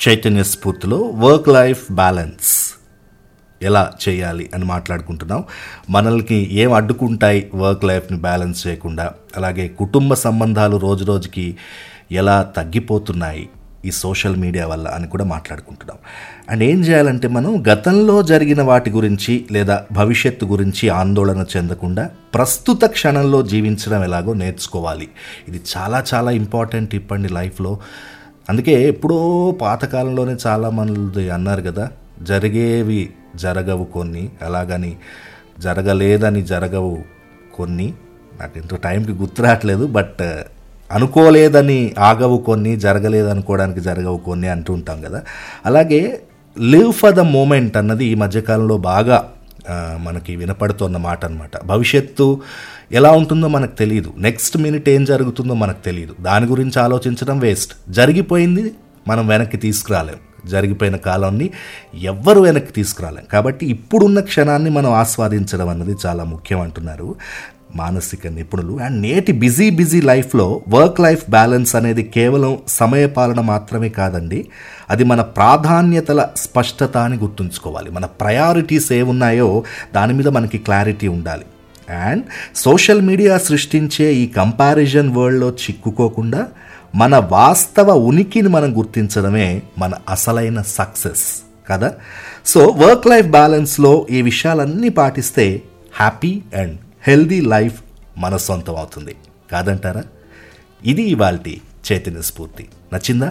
చైతన్య స్ఫూర్తిలో work life balance ఎలా చేయాలి అని మాట్లాడుకుంటున్నాం మనల్ని ఏం అడ్డుకుంటాయి వర్క్ లైఫ్ని బ్యాలెన్స్ చేయకుండా అలాగే కుటుంబ సంబంధాలు రోజు రోజుకి ఎలా తగ్గిపోతున్నాయి ఈ సోషల్ మీడియా వల్ల అని కూడా మాట్లాడుకుంటున్నాం అండ్ ఏం చేయాలంటే మనం గతంలో జరిగిన వాటి గురించి లేదా భవిష్యత్తు గురించి ఆందోళన చెందకుండా ప్రస్తుత క్షణంలో జీవించడం ఎలాగో నేర్చుకోవాలి ఇది చాలా చాలా ఇంపార్టెంట్ ఇప్పటి లైఫ్లో అందుకే ఎప్పుడో పాతకాలంలోనే చాలా మంది అన్నారు కదా జరిగేవి జరగవు కొన్ని అలాగని జరగలేదని జరగవు కొన్ని నాకు ఎంతో టైంకి గుర్తు రావట్లేదు బట్ అనుకోలేదని ఆగవు కొన్ని జరగలేదు అనుకోవడానికి జరగవు కొన్ని అంటూ ఉంటాం కదా అలాగే లివ్ ఫర్ ద మూమెంట్ అన్నది ఈ మధ్యకాలంలో బాగా ఆ, మనకి వినపడుతున్న మాట అనమాట భవిష్యత్తు ఎలా ఉంటుందో మనకు తెలియదు నెక్స్ట్ మినిట్ ఏం జరుగుతుందో మనకు తెలియదు దాని గురించి ఆలోచించడం వేస్ట్ జరిగిపోయింది మనం వెనక్కి తీసుకురాలేం జరిగిపోయిన కాలాన్ని ఎవ్వరు వెనక్కి తీసుకురాలేం కాబట్టి ఇప్పుడున్న క్షణాన్ని మనం ఆస్వాదించడం అన్నది చాలా ముఖ్యం అంటున్నారు మానసిక నిపుణులు అండ్ నేటి బిజీ బిజీ లైఫ్లో వర్క్ లైఫ్ బ్యాలెన్స్ అనేది కేవలం సమయపాలన మాత్రమే కాదండి అది మన ప్రాధాన్యతల స్పష్టత అని గుర్తుంచుకోవాలి మన ప్రయారిటీస్ ఏమున్నాయో దాని మీద మనకి క్లారిటీ ఉండాలి అండ్ సోషల్ మీడియా సృష్టించే ఈ కంపారిజన్ వరల్డ్లో చిక్కుకోకుండా మన వాస్తవ ఉనికిని మనం గుర్తించడమే మన అసలైన సక్సెస్ కదా సో వర్క్ లైఫ్ బ్యాలెన్స్లో ఈ విషయాలన్నీ పాటిస్తే హ్యాపీ అండ్ హెల్దీ లైఫ్ మన సొంతం అవుతుంది కాదంటారా ఇది ఇవాల్టి చైతన్య స్ఫూర్తి నచ్చిందా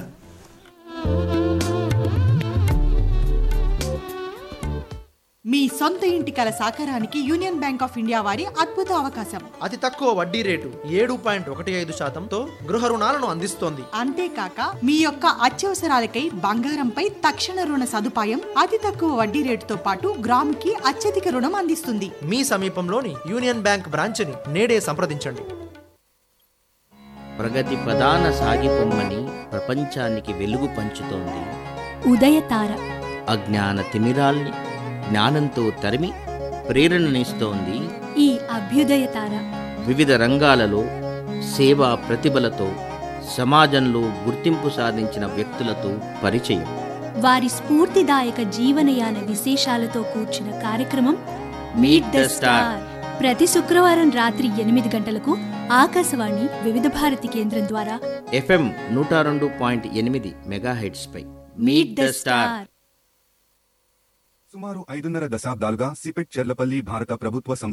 మీ సొంత ఇంటి కల సాకారానికి యూనియన్ బ్యాంక్ ఆఫ్ ఇండియా వారి అద్భుత అవకాశం అతి తక్కువ వడ్డీ రేటు ఏడు పాయింట్ ఒకటి ఐదు శాతంతో గృహ రుణాలను అందిస్తోంది అంతేకాక మీ యొక్క అత్యవసరాలకై బంగారంపై తక్షణ రుణ సదుపాయం అతి తక్కువ వడ్డీ రేటుతో పాటు గ్రాముకి అత్యధిక రుణం అందిస్తుంది మీ సమీపంలోని యూనియన్ బ్యాంక్ బ్రాంచ్ని నేడే సంప్రదించండి ప్రగతి ప్రధాన సాగిపొమ్మని ప్రపంచానికి వెలుగు పంచుతోంది ఉదయతార అజ్ఞాన తిమిరాల్ని జ్ఞానంతో తరిమి ప్రేరణనిస్తోంది ఈ అభ్యుదయతార వివిధ రంగాలలో సేవా ప్రతిభలతో సమాజంలో గుర్తింపు సాధించిన వ్యక్తులతో పరిచయం వారి స్ఫూర్తిదాయక జీవనయాన విశేషాలతో కూర్చిన కార్యక్రమం మీట్ ద స్టార్ ప్రతి శుక్రవారం రాత్రి ఎనిమిది గంటలకు ఆకాశవాణి వివిధ భారతి కేంద్రం ద్వారా ఎఫ్ఎం నూట రెండు పాయింట్ ఎనిమిది మెగాహెడ్స్పై మీట్ ద స్టార్ సుమారు ఐదున్నర దశాబ్దాలుగా సిపెట్ చెర్లపల్లి భారత ప్రభుత్వ సంస్థ